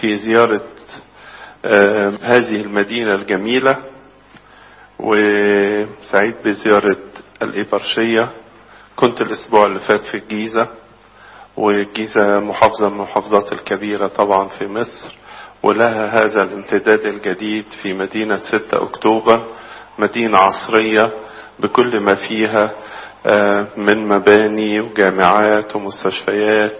في زيارة آه، هذه المدينة الجميلة وسعيد بزيارة الإبرشية كنت الأسبوع اللي فات في الجيزة والجيزة محافظة من المحافظات الكبيرة طبعا في مصر ولها هذا الامتداد الجديد في مدينة 6 أكتوبر مدينة عصرية بكل ما فيها آه، من مباني وجامعات ومستشفيات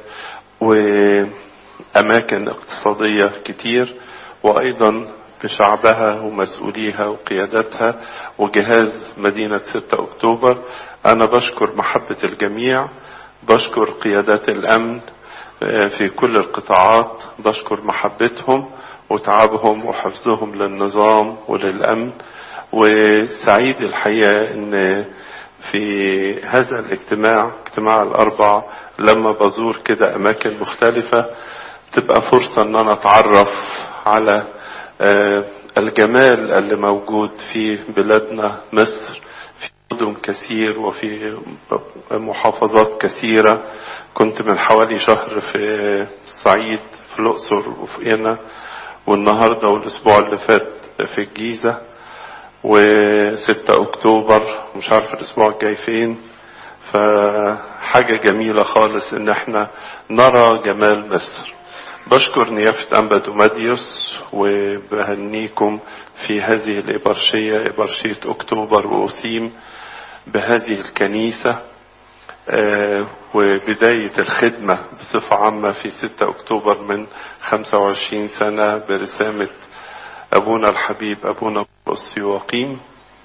وأماكن اقتصادية كتير وأيضا بشعبها ومسؤوليها وقيادتها وجهاز مدينة 6 أكتوبر أنا بشكر محبة الجميع بشكر قيادات الأمن في كل القطاعات بشكر محبتهم وتعبهم وحفظهم للنظام وللأمن وسعيد الحقيقة أن في هذا الاجتماع اجتماع الأربع لما بزور كده أماكن مختلفة تبقى فرصة أن أنا أتعرف على الجمال اللي موجود في بلادنا مصر في مدن كثير وفي محافظات كثيرة كنت من حوالي شهر في الصعيد في الأقصر وفي قنا والنهاردة والأسبوع اللي فات في الجيزة وستة أكتوبر مش عارف الأسبوع الجاي فين فحاجة جميلة خالص إن احنا نرى جمال مصر بشكر نيافة أنبا دوماديوس وبهنيكم في هذه الإبرشية إبرشية أكتوبر وأسيم بهذه الكنيسة وبداية الخدمة بصفة عامة في 6 أكتوبر من 25 سنة برسامة أبونا الحبيب أبونا السيواقيم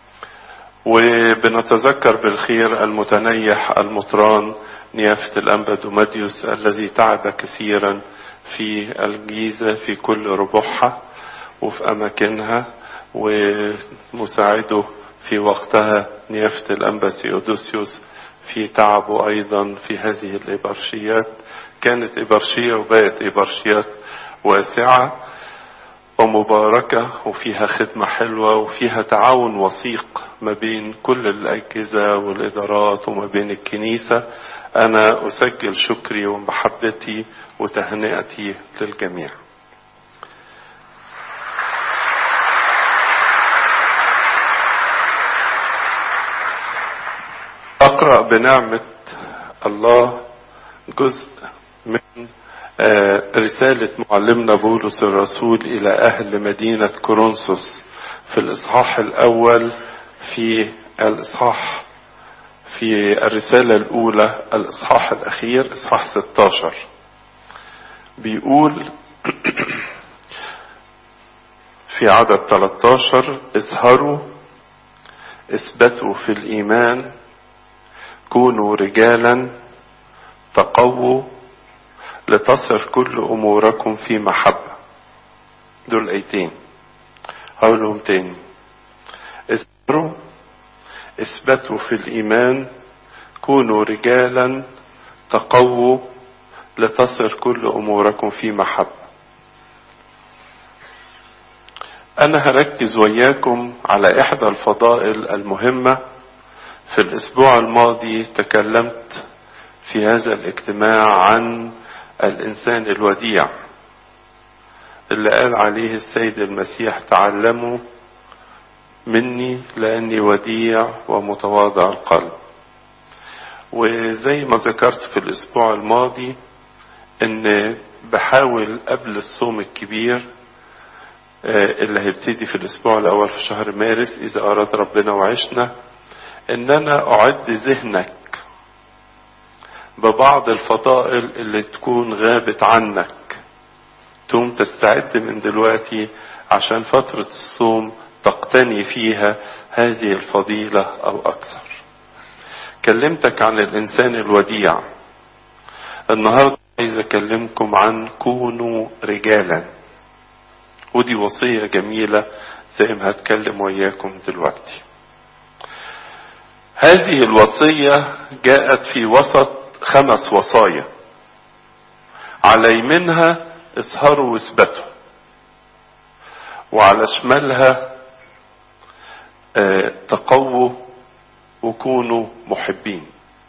وبنتذكر بالخير المتنيح المطران نيافة الأنبا دوماديوس الذي تعب كثيرا في الجيزة في كل ربوعها وفي أماكنها ومساعده في وقتها نيافة الأنبا سيودوسيوس في تعبه أيضا في هذه الإبرشيات كانت إبرشية وبقت إبرشيات واسعة ومباركة وفيها خدمة حلوة وفيها تعاون وثيق ما بين كل الأجهزة والإدارات وما بين الكنيسة أنا أسجل شكري ومحبتي وتهنئتي للجميع أقرأ بنعمة الله جزء من رسالة معلمنا بولس الرسول إلى أهل مدينة كورنثوس في الإصحاح الأول في الإصحاح في الرسالة الأولى الإصحاح الأخير إصحاح 16 بيقول في عدد 13 اظهروا اثبتوا في الإيمان كونوا رجالا تقووا لتصر كل أموركم في محبة دول أيتين هقولهم تاني اثبتوا اثبتوا في الإيمان كونوا رجالا تقووا لتصر كل أموركم في محبة أنا هركز وياكم على إحدى الفضائل المهمة في الأسبوع الماضي تكلمت في هذا الاجتماع عن الإنسان الوديع اللي قال عليه السيد المسيح تعلموا مني لأني وديع ومتواضع القلب وزي ما ذكرت في الأسبوع الماضي إن بحاول قبل الصوم الكبير اللي هيبتدي في الأسبوع الأول في شهر مارس إذا أراد ربنا وعشنا إن أنا أعد ذهنك ببعض الفضائل اللي تكون غابت عنك تقوم تستعد من دلوقتي عشان فترة الصوم تقتني فيها هذه الفضيلة أو أكثر كلمتك عن الإنسان الوديع النهاردة عايز أكلمكم عن كونوا رجالا ودي وصية جميلة زي ما هتكلم وياكم دلوقتي هذه الوصية جاءت في وسط خمس وصايا على يمينها اسهروا واثبتوا وعلى شمالها اه تقووا وكونوا محبين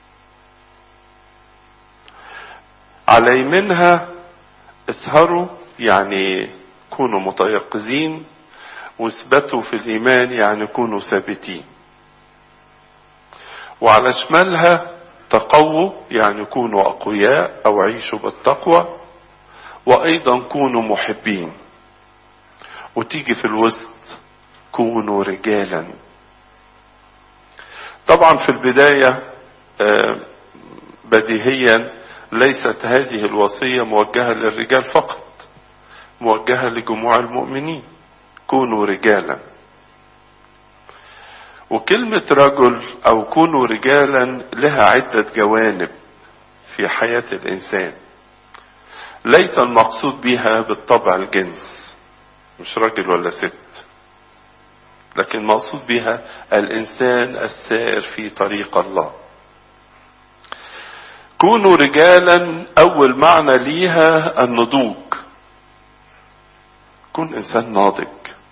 على يمينها اسهروا يعني كونوا متيقظين واثبتوا في الإيمان يعني كونوا ثابتين وعلى شمالها تقووا يعني كونوا أقوياء أو عيشوا بالتقوى وأيضا كونوا محبين وتيجي في الوسط كونوا رجالا طبعا في البداية بديهيا ليست هذه الوصية موجهة للرجال فقط موجهة لجموع المؤمنين كونوا رجالا وكلمة رجل أو كونوا رجالا لها عدة جوانب في حياة الإنسان ليس المقصود بها بالطبع الجنس مش راجل ولا ست لكن مقصود بها الإنسان السائر في طريق الله كونوا رجالا أول معنى ليها النضوج كن إنسان ناضج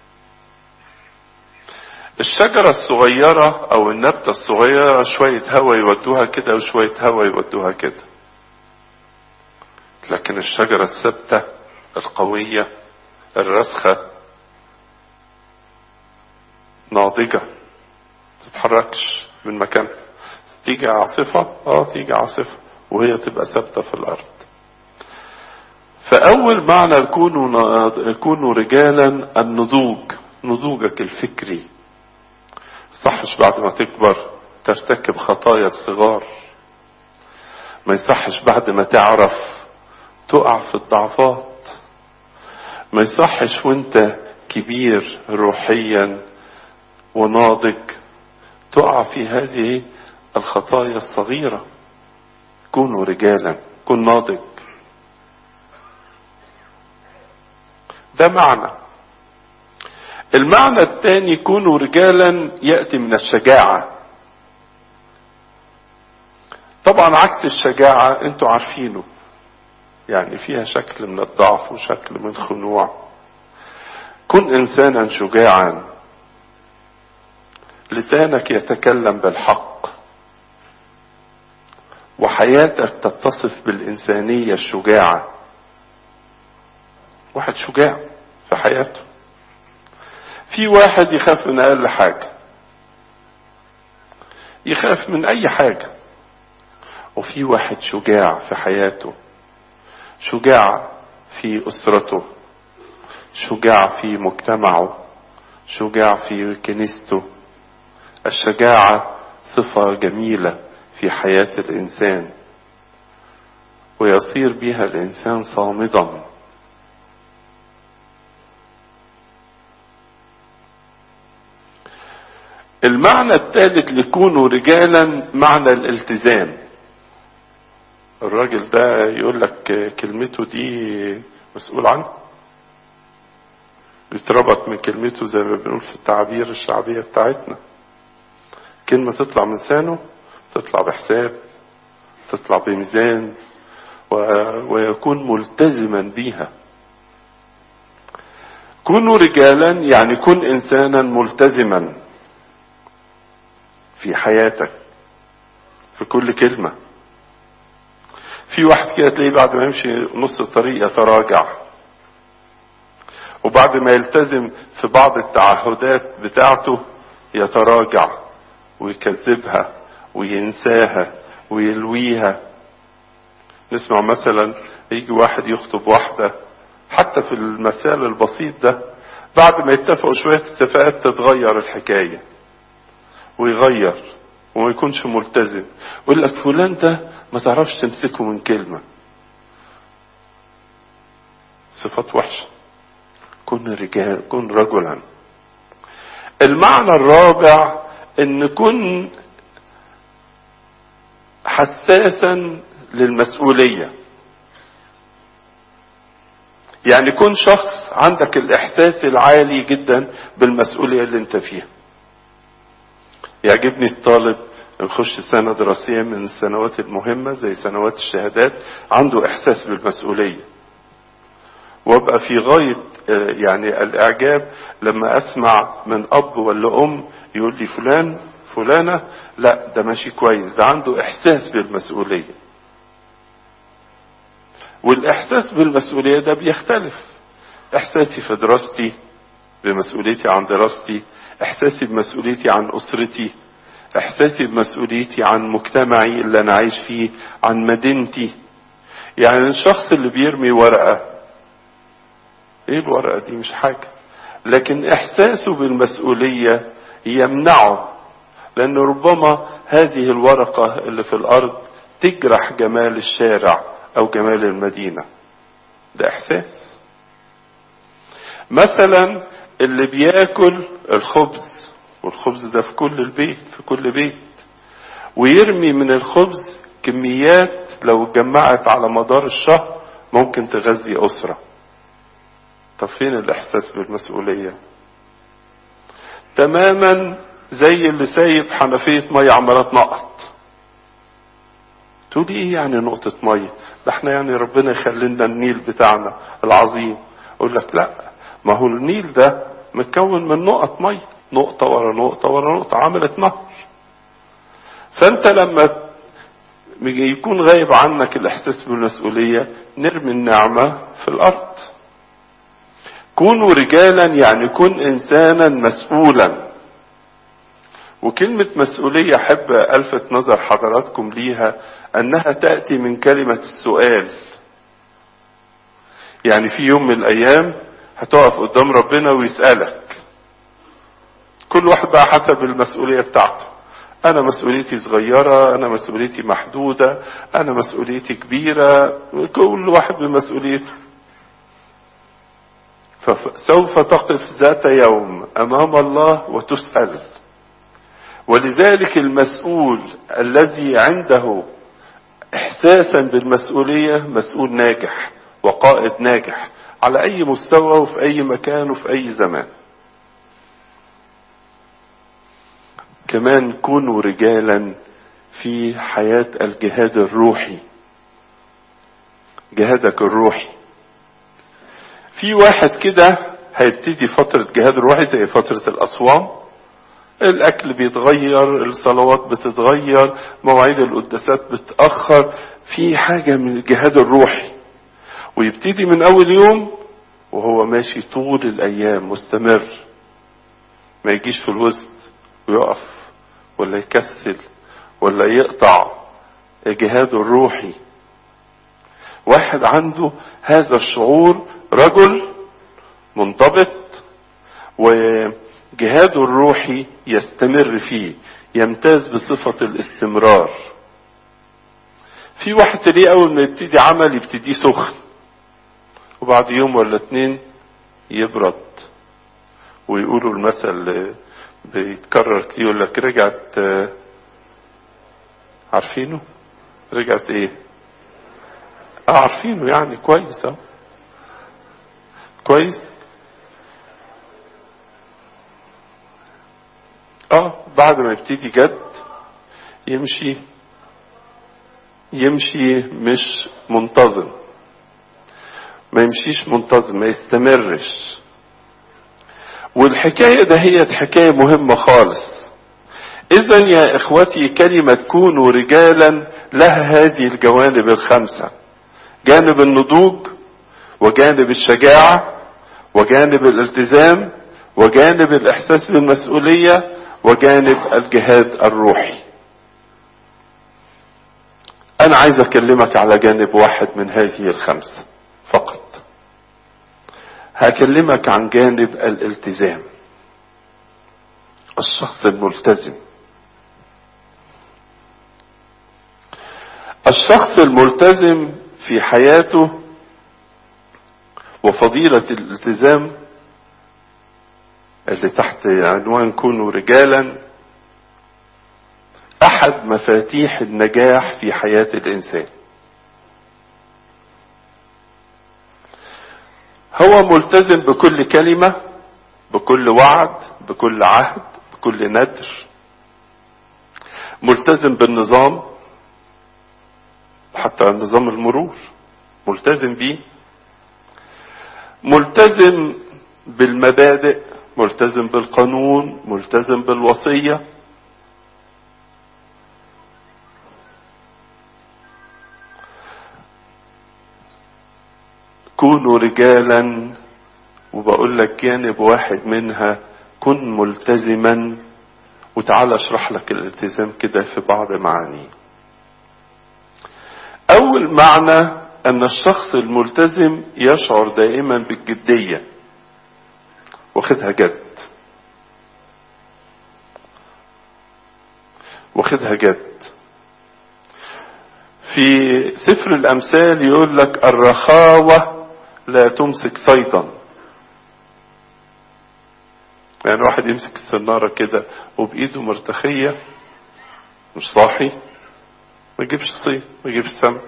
الشجرة الصغيرة أو النبتة الصغيرة شوية هوا يودوها كده وشوية هوا يودوها كده لكن الشجرة الثابتة القوية الراسخة ناضجة تتحركش من مكانها تيجي عاصفة اه تيجي عاصفة وهي تبقى ثابتة في الأرض فأول معنى كونوا كونوا رجالا النضوج نضوجك الفكري صحش بعد ما تكبر ترتكب خطايا الصغار ما يصحش بعد ما تعرف تقع في الضعفات ما يصحش وانت كبير روحيا وناضج تقع في هذه الخطايا الصغيرة كونوا رجالا كن ناضج ده معنى المعنى الثاني كونوا رجالا يأتي من الشجاعة طبعا عكس الشجاعة انتوا عارفينه يعني فيها شكل من الضعف وشكل من خنوع كن انسانا شجاعا لسانك يتكلم بالحق وحياتك تتصف بالإنسانية الشجاعة واحد شجاع في حياته في واحد يخاف من أقل حاجة يخاف من أي حاجة وفي واحد شجاع في حياته شجاع في أسرته شجاع في مجتمعه شجاع في كنيسته الشجاعة صفة جميلة في حياة الإنسان ويصير بها الإنسان صامدا المعنى الثالث لكونوا رجالا معنى الالتزام الراجل ده يقول لك كلمته دي مسؤول عنه بيتربط من كلمته زي ما بنقول في التعابير الشعبية بتاعتنا كلمة تطلع من لسانه تطلع بحساب تطلع بميزان ويكون ملتزما بيها كونوا رجالا يعني كن انسانا ملتزما في حياتك في كل كلمة في واحد كده تلاقيه بعد ما يمشي نص الطريق يتراجع وبعد ما يلتزم في بعض التعهدات بتاعته يتراجع ويكذبها وينساها ويلويها نسمع مثلا يجي واحد يخطب واحدة حتى في المثال البسيط ده بعد ما يتفقوا شوية اتفاقات تتغير الحكاية ويغير وما يكونش ملتزم يقول لك فلان ده ما تعرفش تمسكه من كلمة صفات وحشة كن رجال كن رجلا المعنى الرابع ان كن حساسا للمسؤولية يعني كن شخص عندك الاحساس العالي جدا بالمسؤولية اللي انت فيها يعجبني الطالب يخش سنة دراسية من السنوات المهمة زي سنوات الشهادات عنده احساس بالمسؤولية وابقى في غاية يعني الاعجاب لما اسمع من اب ولا ام يقول لي فلان فلانة لا ده ماشي كويس ده عنده احساس بالمسؤولية والاحساس بالمسؤولية ده بيختلف احساسي في دراستي بمسؤوليتي عن دراستي احساسي بمسؤوليتي عن اسرتي احساسي بمسؤوليتي عن مجتمعي اللي انا عايش فيه عن مدينتي يعني الشخص اللي بيرمي ورقة ايه الورقة دي مش حاجة لكن احساسه بالمسؤولية يمنعه لان ربما هذه الورقة اللي في الارض تجرح جمال الشارع او جمال المدينة ده احساس مثلا اللي بياكل الخبز والخبز ده في كل البيت في كل بيت ويرمي من الخبز كميات لو اتجمعت على مدار الشهر ممكن تغذي أسرة طب فين الإحساس بالمسؤولية تماما زي اللي سايب حنفية مية عمالة تنقط تقول ايه يعني نقطة مية ده احنا يعني ربنا يخلي لنا النيل بتاعنا العظيم اقول لك لا ما هو النيل ده متكون من نقط مية نقطة ورا نقطة ورا نقطة عملت نهر فانت لما يكون غايب عنك الاحساس بالمسؤولية نرمي النعمة في الارض كونوا رجالا يعني كن انسانا مسؤولا وكلمة مسؤولية أحب ألفت نظر حضراتكم ليها أنها تأتي من كلمة السؤال يعني في يوم من الأيام هتقف قدام ربنا ويسألك كل واحد بقى حسب المسؤولية بتاعته أنا مسؤوليتي صغيرة أنا مسؤوليتي محدودة أنا مسؤوليتي كبيرة كل واحد بمسؤوليته فسوف تقف ذات يوم أمام الله وتسأل ولذلك المسؤول الذي عنده احساسا بالمسؤوليه مسؤول ناجح وقائد ناجح على اي مستوى وفي اي مكان وفي اي زمان كمان كونوا رجالا في حياه الجهاد الروحي جهادك الروحي في واحد كده هيبتدي فترة جهاد روحي زي فترة الأصوام الاكل بيتغير الصلوات بتتغير مواعيد القداسات بتأخر في حاجة من الجهاد الروحي ويبتدي من اول يوم وهو ماشي طول الايام مستمر ما يجيش في الوسط ويقف ولا يكسل ولا يقطع جهاده الروحي واحد عنده هذا الشعور رجل منضبط و جهاده الروحي يستمر فيه يمتاز بصفة الاستمرار في واحد تلاقيه أول ما يبتدي عمل يبتدي سخن وبعد يوم ولا اتنين يبرد ويقولوا المثل بيتكرر كتير يقول لك رجعت عارفينه رجعت ايه اه عارفينه يعني كويس اه كويس اه بعد ما يبتدي جد يمشي يمشي مش منتظم ما يمشيش منتظم ما يستمرش والحكاية ده هي حكاية مهمة خالص إذا يا إخوتي كلمة كونوا رجالا لها هذه الجوانب الخمسة جانب النضوج وجانب الشجاعة وجانب الالتزام وجانب الإحساس بالمسؤولية وجانب الجهاد الروحي انا عايز اكلمك على جانب واحد من هذه الخمسه فقط هكلمك عن جانب الالتزام الشخص الملتزم الشخص الملتزم في حياته وفضيله الالتزام اللي تحت عنوان كونوا رجالا احد مفاتيح النجاح في حياة الانسان هو ملتزم بكل كلمة بكل وعد بكل عهد بكل ندر ملتزم بالنظام حتى نظام المرور ملتزم بيه ملتزم بالمبادئ ملتزم بالقانون ملتزم بالوصية كونوا رجالا وبقول لك جانب واحد منها كن ملتزما وتعالى اشرح لك الالتزام كده في بعض معانيه اول معنى ان الشخص الملتزم يشعر دائما بالجدية واخدها جد واخدها جد في سفر الامثال يقول لك الرخاوة لا تمسك صيدا يعني واحد يمسك السنارة كده وبإيده مرتخية مش صاحي ما يجيبش صيد ما يجيبش سمك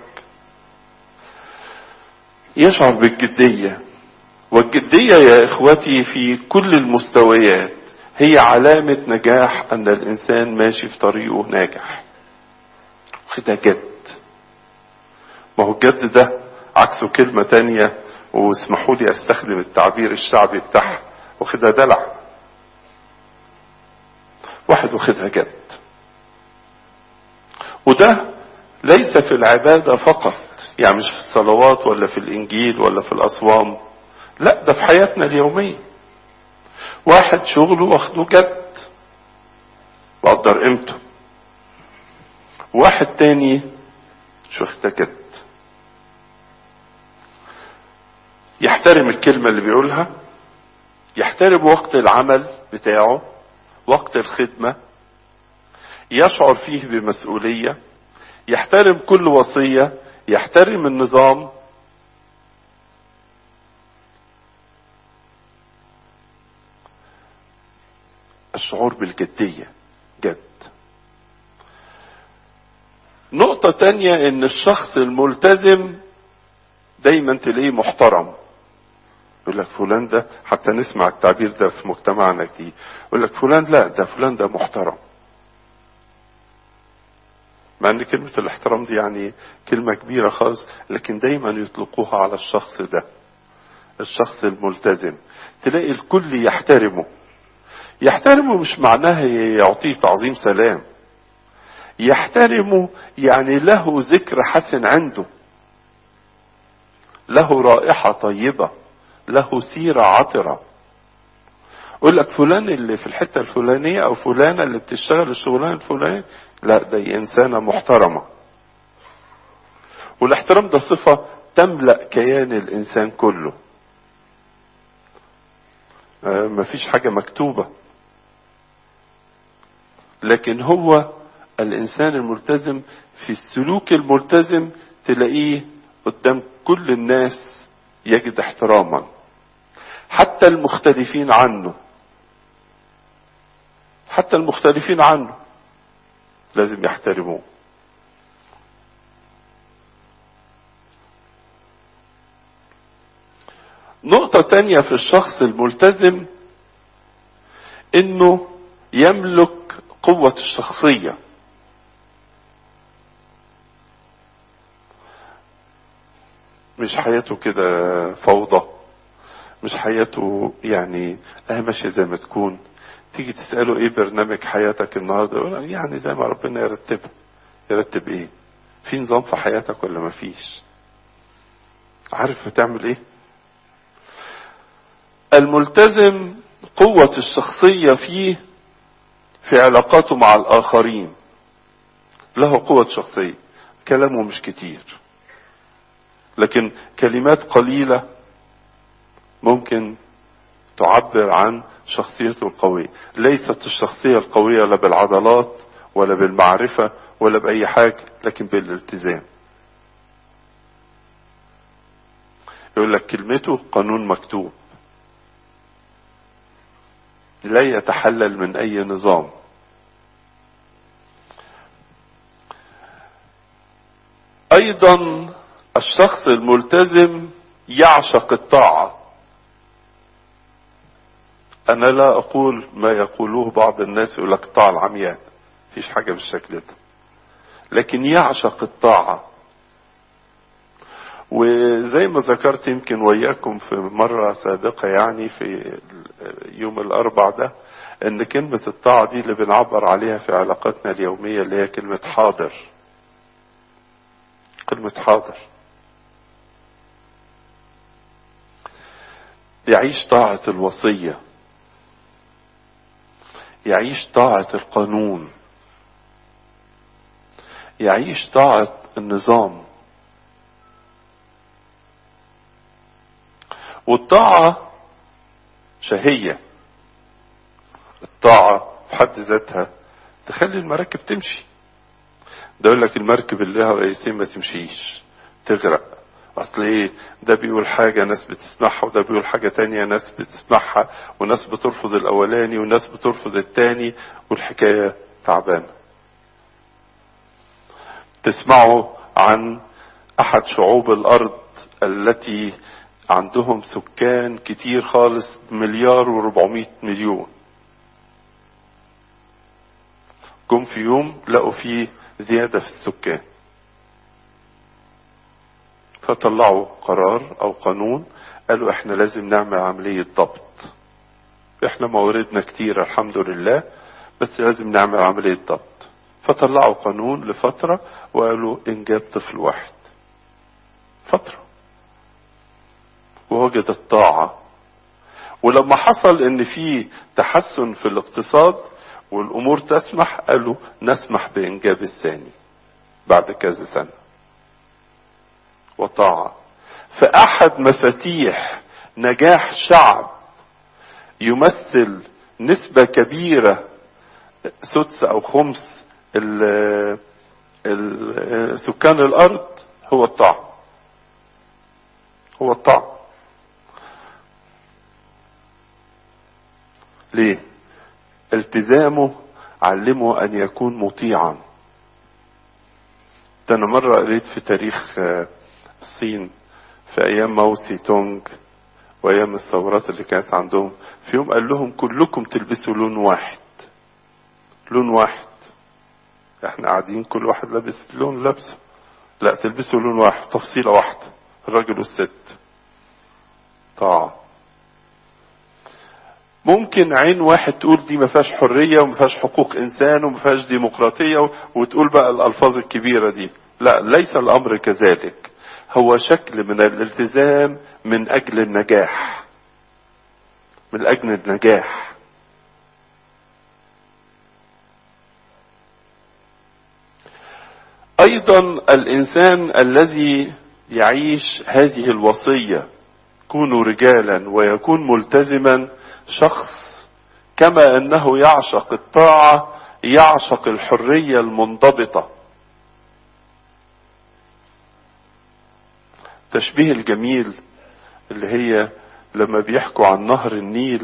يشعر بالجدية والجدية يا إخوتي في كل المستويات هي علامة نجاح أن الإنسان ماشي في طريقه ناجح وخدها جد ما هو الجد ده عكسه كلمة تانية واسمحوا لي استخدم التعبير الشعبي بتاعها واخدها دلع واحد واخدها جد وده ليس في العبادة فقط يعني مش في الصلوات ولا في الإنجيل ولا في الأصوام لا ده في حياتنا اليومية واحد شغله واخده جد وقدر قيمته واحد تاني مش واخدها جد يحترم الكلمة اللي بيقولها يحترم وقت العمل بتاعه وقت الخدمة يشعر فيه بمسؤولية يحترم كل وصية يحترم النظام الشعور بالجدية جد نقطة تانية ان الشخص الملتزم دايما تلاقيه محترم يقول لك فلان ده حتى نسمع التعبير ده في مجتمعنا كتير يقول لك فلان لا ده فلان ده محترم مع ان كلمة الاحترام دي يعني كلمة كبيرة خالص لكن دايما يطلقوها على الشخص ده الشخص الملتزم تلاقي الكل يحترمه يحترمه مش معناها يعطيه تعظيم سلام يحترمه يعني له ذكر حسن عنده له رائحة طيبة له سيرة عطرة يقول لك فلان اللي في الحتة الفلانية او فلانة اللي بتشتغل الشغلانة الفلانية لا دي انسانة محترمة والاحترام ده صفة تملأ كيان الانسان كله آه مفيش حاجة مكتوبة لكن هو الانسان الملتزم في السلوك الملتزم تلاقيه قدام كل الناس يجد احتراما حتى المختلفين عنه حتى المختلفين عنه لازم يحترموه نقطة تانية في الشخص الملتزم انه يملك قوة الشخصية مش حياته كده فوضى مش حياته يعني اه ماشية زي ما تكون تيجي تسأله ايه برنامج حياتك النهاردة يقول يعني زي ما ربنا يرتبها يرتب ايه في نظام في حياتك ولا ما فيش عارف هتعمل ايه الملتزم قوة الشخصية فيه في علاقاته مع الآخرين له قوة شخصية كلامه مش كتير لكن كلمات قليلة ممكن تعبر عن شخصيته القوية ليست الشخصية القوية لا بالعضلات ولا بالمعرفة ولا بأي حاجة لكن بالالتزام يقول لك كلمته قانون مكتوب لا يتحلل من أي نظام أيضا الشخص الملتزم يعشق الطاعة أنا لا أقول ما يقولوه بعض الناس يقول لك الطاعة العمياء فيش حاجة بالشكل ده لكن يعشق الطاعة وزي ما ذكرت يمكن وياكم في مرة سابقة يعني في يوم الأربع ده إن كلمة الطاعة دي اللي بنعبر عليها في علاقاتنا اليومية اللي هي كلمة حاضر كلمة حاضر يعيش طاعة الوصية يعيش طاعة القانون يعيش طاعة النظام والطاعة شهية الطاعة في حد ذاتها تخلي المراكب تمشي ده يقول لك المركب اللي لها رئيسين ما تمشيش تغرق اصل ايه ده بيقول حاجة ناس بتسمعها وده بيقول حاجة تانية ناس بتسمعها وناس بترفض الاولاني وناس بترفض التاني والحكاية تعبانة تسمعوا عن احد شعوب الارض التي عندهم سكان كتير خالص مليار وربعمية مليون جم في يوم لقوا فيه زيادة في السكان فطلعوا قرار او قانون قالوا احنا لازم نعمل عملية ضبط احنا مواردنا كتير الحمد لله بس لازم نعمل عملية ضبط فطلعوا قانون لفترة وقالوا انجاب طفل واحد فترة ووجد الطاعة ولما حصل ان في تحسن في الاقتصاد والامور تسمح قالوا نسمح بانجاب الثاني بعد كذا سنة وطاعة فاحد مفاتيح نجاح شعب يمثل نسبة كبيرة سدس او خمس ال ال سكان الارض هو الطاعة هو الطاعة ليه التزامه علمه ان يكون مطيعا ده انا مرة قريت في تاريخ الصين في ايام ماو سي تونج وايام الثورات اللي كانت عندهم في يوم قال لهم كلكم تلبسوا لون واحد لون واحد احنا قاعدين كل واحد لابس لون لابسه لا تلبسوا لون واحد تفصيلة واحدة الراجل والست طاعة ممكن عين واحد تقول دي ما فيهاش حرية وما فيهاش حقوق انسان وما فيهاش ديمقراطية وتقول بقى الالفاظ الكبيرة دي لا ليس الامر كذلك هو شكل من الالتزام من اجل النجاح من اجل النجاح ايضا الانسان الذي يعيش هذه الوصيه كونوا رجالا ويكون ملتزما شخص كما انه يعشق الطاعه يعشق الحريه المنضبطه تشبيه الجميل اللي هي لما بيحكوا عن نهر النيل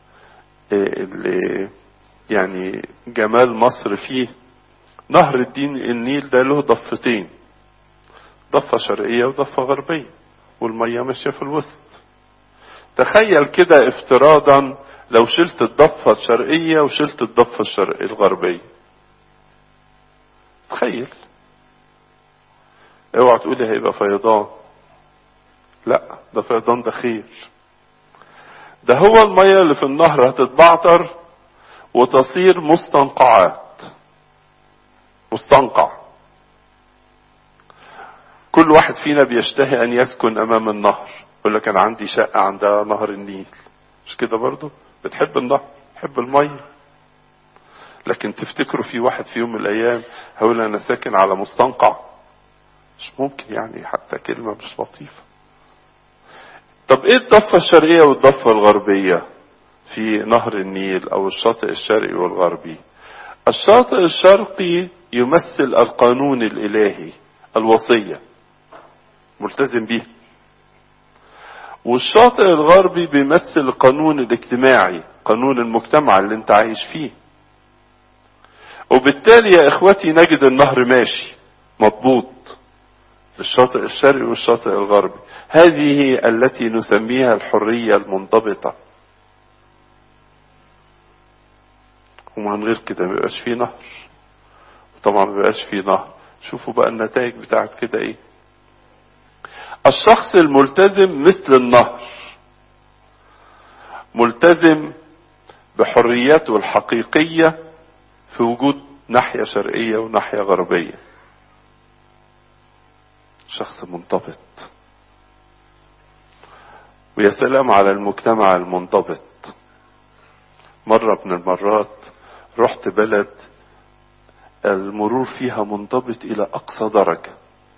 اللي يعني جمال مصر فيه نهر الدين النيل ده له ضفتين ضفة شرقية وضفة غربية والمية ماشية في الوسط تخيل كده افتراضا لو شلت الضفة الشرقية وشلت الضفة الشرقية الغربية تخيل اوعى تقولي هيبقى فيضان لا ده فيضان ده خير ده هو المية اللي في النهر هتتبعتر وتصير مستنقعات مستنقع كل واحد فينا بيشتهي ان يسكن امام النهر يقول لك انا عندي شقه عند نهر النيل مش كده برضه بنحب النهر بنحب الميه لكن تفتكروا في واحد في يوم من الايام هيقول انا ساكن على مستنقع مش ممكن يعني حتى كلمه مش لطيفه طب ايه الضفه الشرقيه والضفه الغربيه في نهر النيل او الشاطئ الشرقي والغربي الشاطئ الشرقي يمثل القانون الالهي الوصيه ملتزم به والشاطئ الغربي بيمثل القانون الاجتماعي قانون المجتمع اللي انت عايش فيه وبالتالي يا اخوتي نجد النهر ماشي مضبوط الشاطئ الشرقي والشاطئ الغربي هذه التي نسميها الحرية المنضبطة ومن غير كده ما بيبقاش فيه نهر طبعا ما بيبقاش فيه نهر شوفوا بقى النتائج بتاعت كده ايه الشخص الملتزم مثل النهر ملتزم بحريته الحقيقية في وجود ناحية شرقية وناحية غربية شخص منضبط ويا سلام على المجتمع المنضبط مرة من المرات رحت بلد المرور فيها منضبط إلى أقصى درجة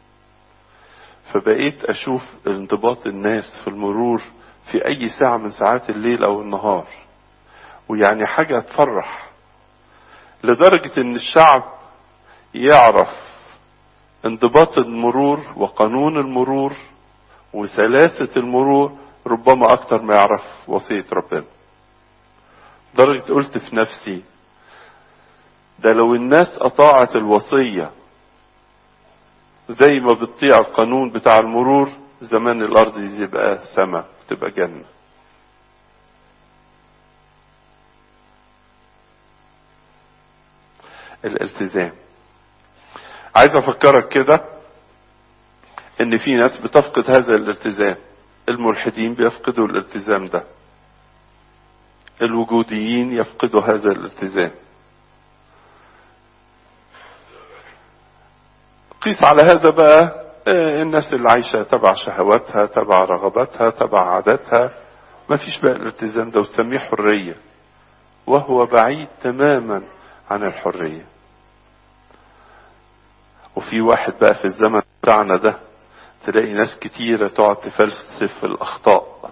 فبقيت أشوف انضباط الناس في المرور في أي ساعة من ساعات الليل أو النهار ويعني حاجة تفرح لدرجة إن الشعب يعرف انضباط المرور وقانون المرور وسلاسة المرور ربما أكتر ما يعرف وصية ربنا درجة قلت في نفسي ده لو الناس أطاعت الوصية زي ما بتطيع القانون بتاع المرور زمان الأرض دي تبقى سما تبقى جنة الالتزام عايز افكرك كده ان في ناس بتفقد هذا الالتزام الملحدين بيفقدوا الالتزام ده الوجوديين يفقدوا هذا الالتزام قيس على هذا بقى الناس اللي عايشة تبع شهواتها تبع رغباتها تبع عاداتها ما فيش بقى الالتزام ده وتسميه حرية وهو بعيد تماما عن الحرية وفي واحد بقى في الزمن بتاعنا ده تلاقي ناس كتيرة تقعد تفلسف الأخطاء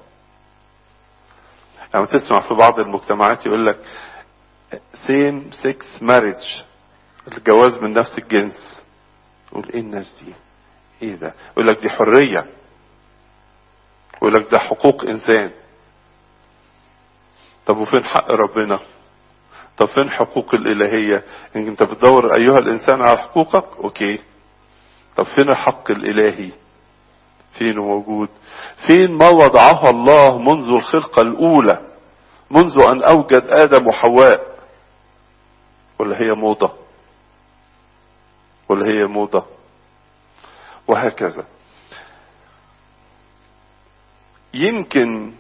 يعني تسمع في بعض المجتمعات يقول لك سيم سكس ماريج الجواز من نفس الجنس يقول ايه الناس دي ايه ده يقول لك دي حرية يقول لك ده حقوق انسان طب وفين حق ربنا طب فين حقوق الالهية ان انت بتدور ايها الانسان على حقوقك اوكي طب فين الحق الالهي فين موجود فين ما وضعها الله منذ الخلقة الاولى منذ ان اوجد ادم وحواء ولا هي موضة ولا هي موضة وهكذا يمكن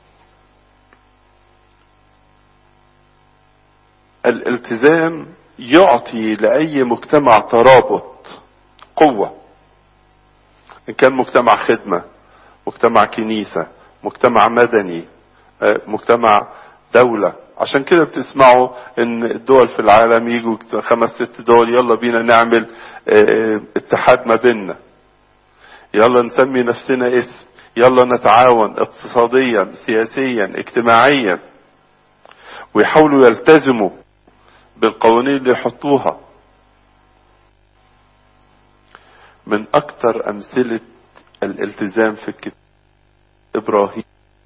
الالتزام يعطي لأي مجتمع ترابط قوة إن كان مجتمع خدمة مجتمع كنيسة مجتمع مدني مجتمع دولة عشان كده بتسمعوا ان الدول في العالم يجوا خمس ست دول يلا بينا نعمل اتحاد ما بيننا يلا نسمي نفسنا اسم يلا نتعاون اقتصاديا سياسيا اجتماعيا ويحاولوا يلتزموا بالقوانين اللي يحطوها من اكتر امثلة الالتزام في الكتاب ابراهيم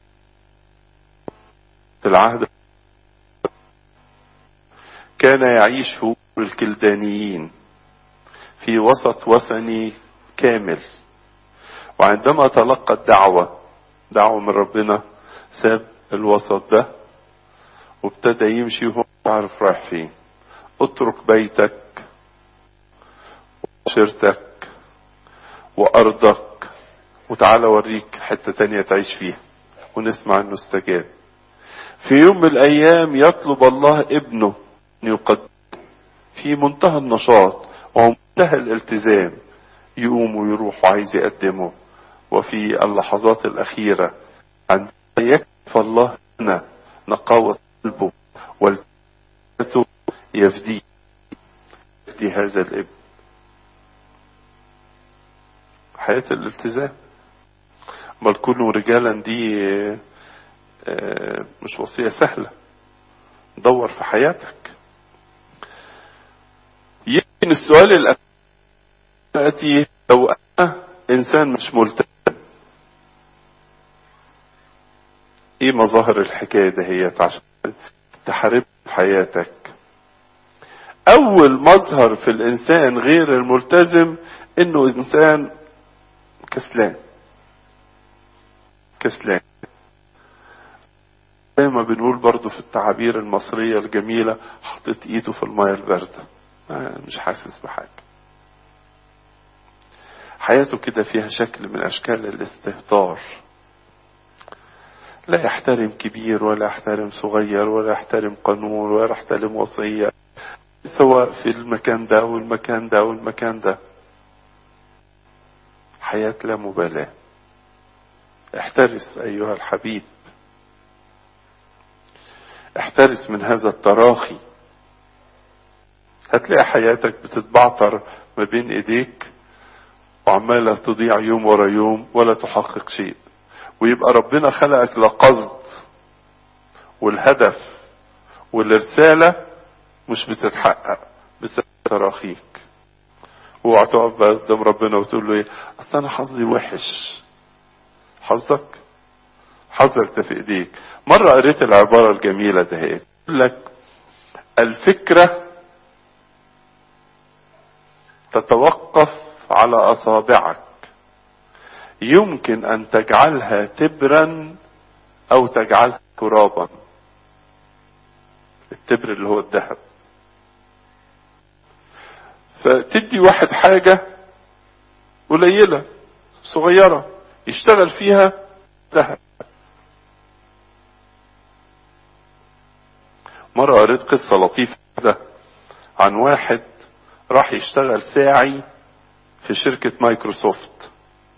في العهد كان يعيش في الكلدانيين في وسط وثني كامل وعندما تلقى الدعوة دعوة من ربنا ساب الوسط ده وابتدى يمشي وهو عارف رايح فين اترك بيتك وعشيرتك وارضك وتعالى اوريك حتة تانية تعيش فيها ونسمع انه استجاب في يوم من الايام يطلب الله ابنه ان يقدم في منتهى النشاط ومنتهى الالتزام يقوم ويروح وعايز يقدمه وفي اللحظات الاخيرة عندما يكفى الله لنا نقاوة قلبه والتزامته يفدي يفدي هذا الابن حياة الالتزام بل كونوا رجالا دي مش وصية سهلة دور في حياتك يمكن السؤال الأتي لو أنا إنسان مش ملتزم إيه مظاهر الحكاية دهيت عشان تحارب في حياتك أول مظهر في الإنسان غير الملتزم إنه إنسان كسلان كسلان زي ما بنقول برضو في التعابير المصرية الجميلة حطيت ايده في المية الباردة مش حاسس بحاجة حياته كده فيها شكل من اشكال الاستهتار لا يحترم كبير ولا يحترم صغير ولا يحترم قانون ولا يحترم وصية سواء في المكان ده او المكان ده او المكان ده حياة لا مبالاة احترس ايها الحبيب احترس من هذا التراخي هتلاقي حياتك بتتبعتر ما بين ايديك وعمالة تضيع يوم ورا يوم ولا تحقق شيء ويبقى ربنا خلقك لقصد والهدف والرسالة مش بتتحقق بسبب تراخيك اوعى تقف قدام ربنا وتقول له ايه اصل انا حظي وحش حظك حظك ده في ايديك مرة قريت العبارة الجميلة ده يقول لك الفكرة تتوقف على اصابعك يمكن ان تجعلها تبرا او تجعلها ترابا التبر اللي هو الذهب فتدي واحد حاجة قليلة صغيرة يشتغل فيها ذهب مرة قريت قصة لطيفة كده عن واحد راح يشتغل ساعي في شركة مايكروسوفت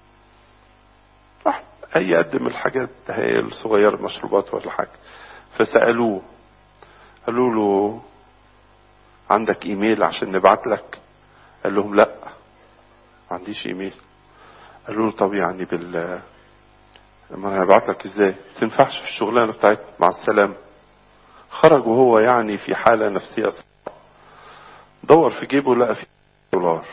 راح يقدم الحاجات هي الصغيرة المشروبات ولا حاجة فسألوه قالوا له عندك ايميل عشان نبعت لك قال لهم لا ما عنديش ايميل قالوا له طب يعني بال ما انا هبعت لك ازاي تنفعش في الشغلانه بتاعتنا مع السلامه خرج وهو يعني في حاله نفسيه صعبه دور في جيبه لقى فيه دولار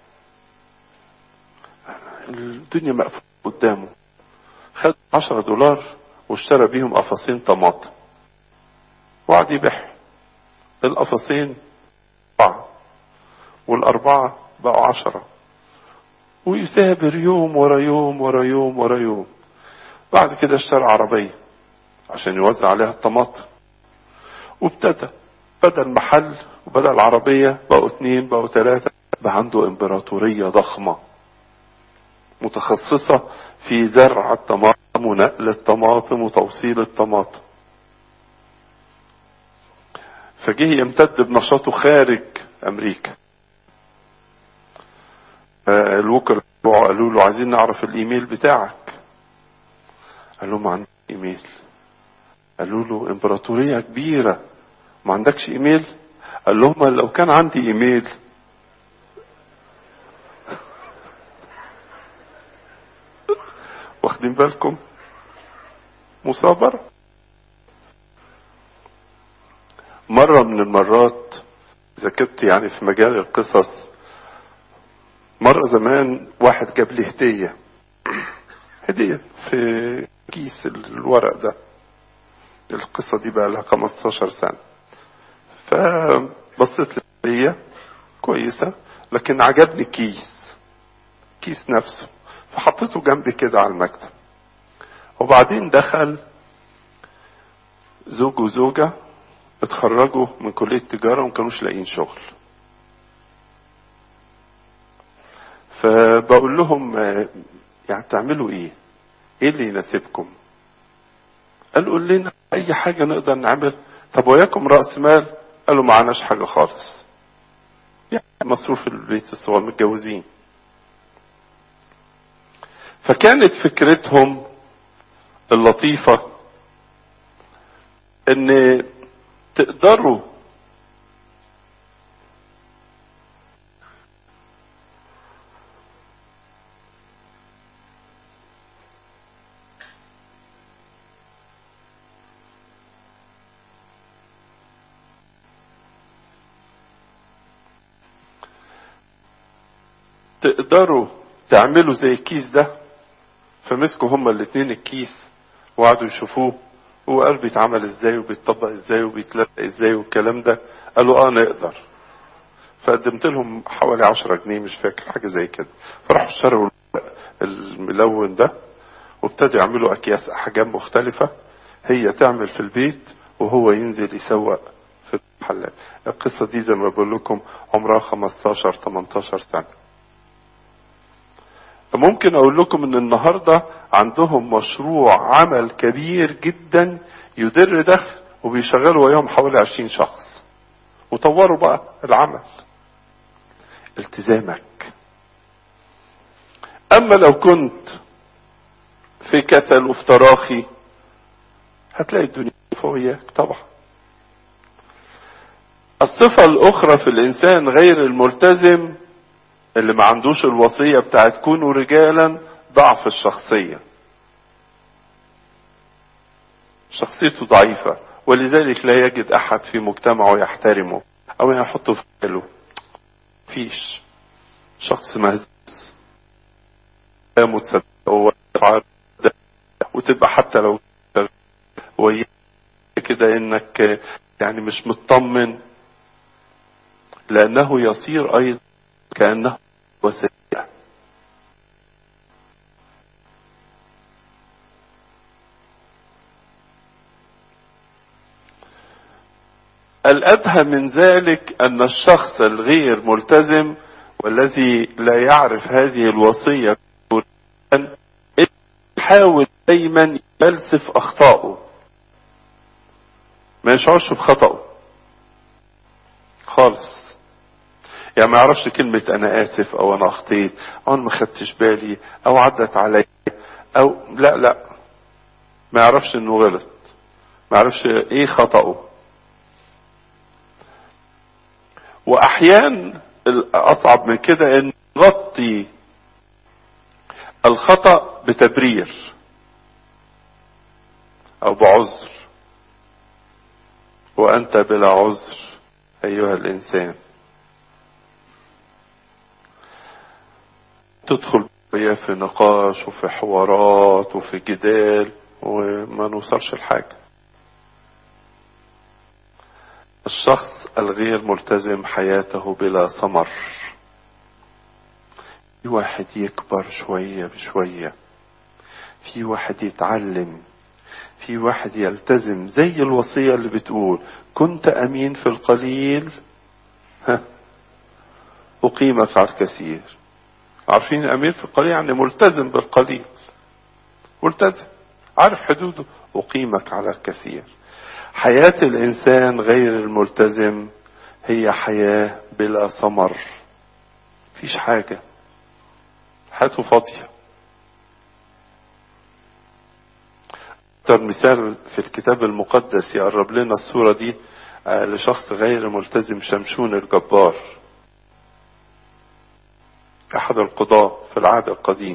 الدنيا مقفوله قدامه خد عشرة دولار واشترى بيهم قفصين طماطم وقعد يبيعهم القفصين أربعة والأربعة بقوا عشرة ويسابر يوم ورا يوم ورا يوم ورا يوم بعد كده اشترى عربية عشان يوزع عليها الطماطم وابتدى بدل محل وبدل عربية بقوا اتنين بقوا تلاتة بقى عنده امبراطورية ضخمة متخصصة في زرع الطماطم ونقل الطماطم وتوصيل الطماطم فجه يمتد بنشاطه خارج امريكا الوكلاء قالوا له عايزين نعرف الايميل بتاعك قال لهم ما عندي ايميل قالوا له امبراطورية كبيرة ما عندكش ايميل قال لهم لو كان عندي ايميل واخدين بالكم مصابرة مرة من المرات إذا كنت يعني في مجال القصص مرة زمان واحد جاب لي هدية هدية في كيس الورق ده القصة دي بقى لها 15 سنة فبصيت للهدية كويسة لكن عجبني كيس كيس نفسه فحطيته جنبي كده على المكتب وبعدين دخل زوج وزوجة اتخرجوا من كلية تجارة وما كانوش لاقيين شغل فبقول لهم يعني تعملوا ايه ايه اللي يناسبكم قالوا قول لنا اي حاجة نقدر نعمل طب وياكم رأس مال قالوا معناش حاجة خالص يعني مصروف البيت الصغير متجوزين فكانت فكرتهم اللطيفة ان تقدروا تقدروا تعملوا زي الكيس ده فمسكوا هما الاتنين الكيس وقعدوا يشوفوه هو قال بيتعمل ازاي وبيتطبق ازاي وبيتلزق ازاي والكلام ده قالوا اه نقدر فقدمت لهم حوالي عشرة جنيه مش فاكر حاجة زي كده فراحوا اشتروا الملون ده وابتدوا يعملوا اكياس احجام مختلفة هي تعمل في البيت وهو ينزل يسوق في المحلات القصة دي زي ما بقول لكم عمرها 15 18 سنة ممكن اقول لكم ان النهاردة عندهم مشروع عمل كبير جدا يدر دخل وبيشغلوا وياهم حوالي عشرين شخص وطوروا بقى العمل التزامك اما لو كنت في كسل وفي تراخي هتلاقي الدنيا فوقياك طبعا الصفة الأخرى في الإنسان غير الملتزم اللي ما عندوش الوصية بتاعت كونوا رجالا ضعف الشخصية شخصيته ضعيفة ولذلك لا يجد أحد في مجتمعه يحترمه أو يحطه في باله فيش شخص مهزوز لا متصدق وتبقى حتى لو وياك كده انك يعني مش مطمن لانه يصير ايضا كانه وسيله الادهى من ذلك ان الشخص الغير ملتزم والذي لا يعرف هذه الوصيه يحاول دايما يفلسف اخطائه ما يشعرش بخطأه خالص يعني ما يعرفش كلمة أنا آسف أو أنا أخطيت أو أنا ما خدتش بالي أو عدت علي أو لا لا ما يعرفش إنه غلط ما يعرفش إيه خطأه وأحيان الأصعب من كده إن يغطي الخطأ بتبرير أو بعذر وأنت بلا عذر أيها الإنسان تدخل بيا في نقاش وفي حوارات وفي جدال وما نوصلش لحاجة الشخص الغير ملتزم حياته بلا ثمر في واحد يكبر شوية بشوية في واحد يتعلم في واحد يلتزم زي الوصية اللي بتقول كنت أمين في القليل ها أقيمك على الكثير عارفين أمين في القليل يعني ملتزم بالقليل ملتزم عارف حدوده أقيمك على الكثير حياة الإنسان غير الملتزم هي حياة بلا ثمر فيش حاجة حياته فاضية أكتر مثال في الكتاب المقدس يقرب لنا الصورة دي لشخص غير ملتزم شمشون الجبار أحد القضاة في العهد القديم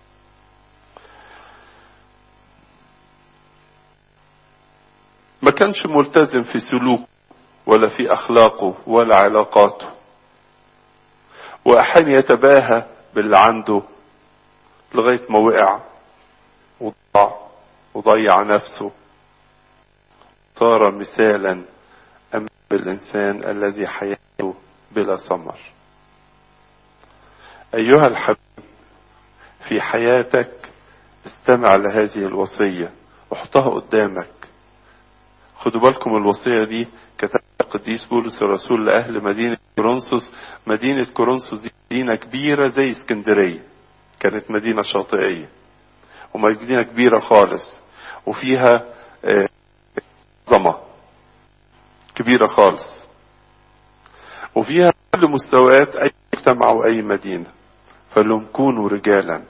ما كانش ملتزم في سلوكه ولا في أخلاقه ولا علاقاته وأحيانا يتباهى باللي عنده لغاية ما وقع وضاع وضيع نفسه صار مثالا أمام الإنسان الذي حياته بلا ثمر أيها الحبيب في حياتك استمع لهذه الوصية وحطها قدامك خدوا بالكم الوصية دي كتب القديس بولس الرسول لأهل مدينة كورنثوس مدينة كورنثوس دي مدينة كبيرة زي اسكندرية كانت مدينة شاطئية ومدينة كبيرة خالص وفيها عظمة كبيرة خالص وفيها كل مستويات أي مجتمع وأي مدينة فلهم كونوا رجالا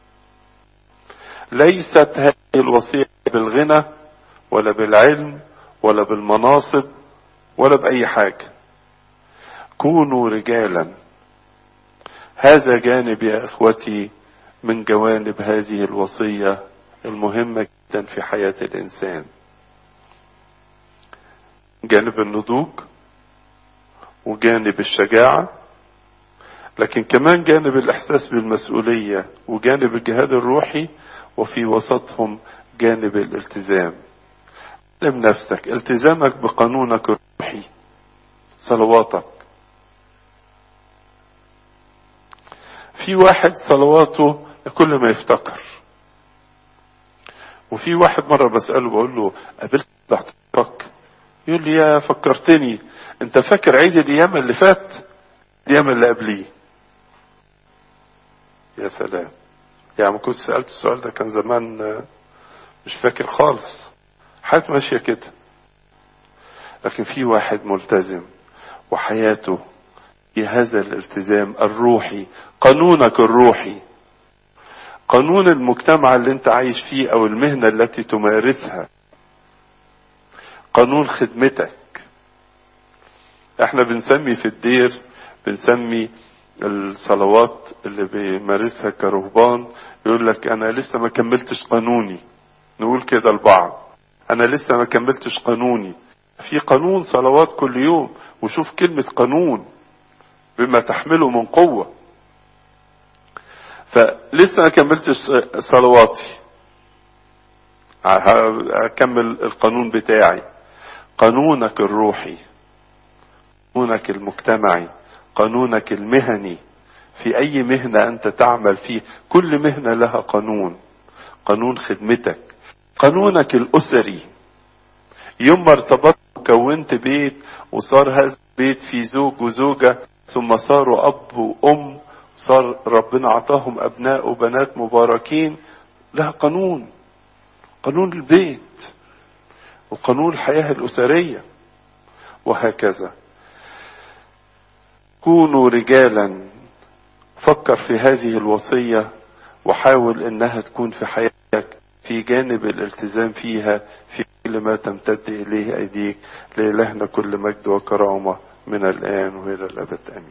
ليست هذه الوصية بالغنى ولا بالعلم ولا بالمناصب ولا بأي حاجة كونوا رجالا هذا جانب يا اخوتي من جوانب هذه الوصية المهمة جدا في حياة الانسان جانب النضوج وجانب الشجاعة لكن كمان جانب الاحساس بالمسؤولية وجانب الجهاد الروحي وفي وسطهم جانب الالتزام علم نفسك التزامك بقانونك الروحي صلواتك في واحد صلواته كل ما يفتكر وفي واحد مرة بسأله بقول له قابلت ضحكك يقول لي يا فكرتني انت فاكر عيد الايام اللي فات الايام اللي قبليه يا سلام يعني ما كنت سألت السؤال ده كان زمان مش فاكر خالص حياته ماشية كده لكن في واحد ملتزم وحياته في هذا الالتزام الروحي قانونك الروحي قانون المجتمع اللي انت عايش فيه او المهنة التي تمارسها قانون خدمتك احنا بنسمي في الدير بنسمي الصلوات اللي بيمارسها كرهبان يقول لك انا لسه ما كملتش قانوني نقول كده لبعض انا لسه ما كملتش قانوني في قانون صلوات كل يوم وشوف كلمة قانون بما تحمله من قوة فلسه ما كملتش صلواتي هكمل القانون بتاعي قانونك الروحي قانونك المجتمعي قانونك المهني في اي مهنة انت تعمل فيه كل مهنة لها قانون قانون خدمتك قانونك الاسري يوم ما ارتبطت وكونت بيت وصار هذا البيت في زوج وزوجة ثم صاروا اب وام صار ربنا عطاهم ابناء وبنات مباركين لها قانون قانون البيت وقانون الحياة الأسرية وهكذا كونوا رجالا فكر في هذه الوصية وحاول انها تكون في حياتك في جانب الالتزام فيها في كل ما تمتد اليه ايديك لإلهنا كل مجد وكرامة من الآن وإلى الأبد آمين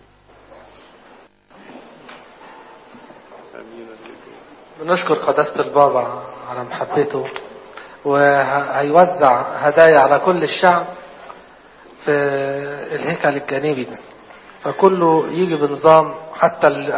بنشكر قداسة البابا على محبته وهيوزع هدايا على كل الشعب في الهيكل الجانبي ده فكله يجي بنظام حتى